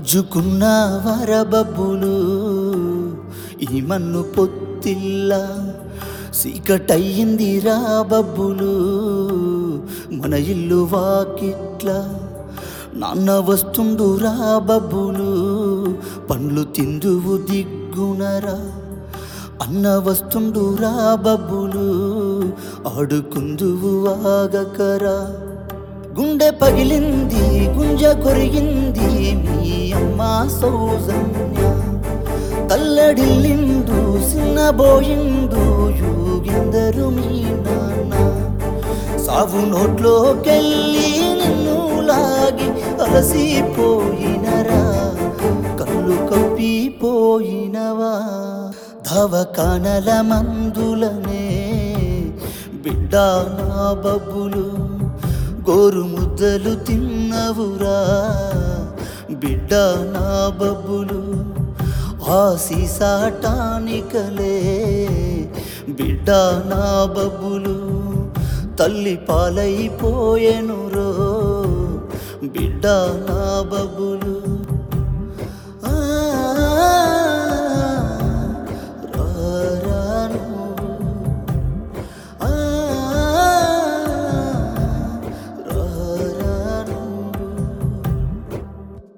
గుంజుకున్న వరబబ్బులు ఈ మన్ను పొత్తిల్లా సీకటయ్యింది రా బబ్బులు మన ఇల్లు వాకిట్లా నాన్న వస్తుండు రా బబ్బులు పండ్లు తిందువు దిగ్గునరా అన్న వస్తుండు రా బబ్బులు ఆడుకుందువు ఆగకరా గుండె పగిలింది గుంజ కొరిగింది మీ అమ్మ సౌజన్య తల్లడిల్లిండు సిన్నబోయిండు యూగిందరు మీ నాన్న సావు నోట్లోకెళ్ళి నిన్ను లాగి అలసిపోయినరా కళ్ళు కప్పిపోయినవా ధవకానల మందులనే బిడ్డ నా బబ్బులు గోరు ముద్దలు తిన్నవురా బిడ్డ నా బబ్బులు ఆ సీసాటానికలే బిడ్డ నా బబ్బులు తల్లి పాలైపోయెనురో బిడ్డ నా బబ్బులు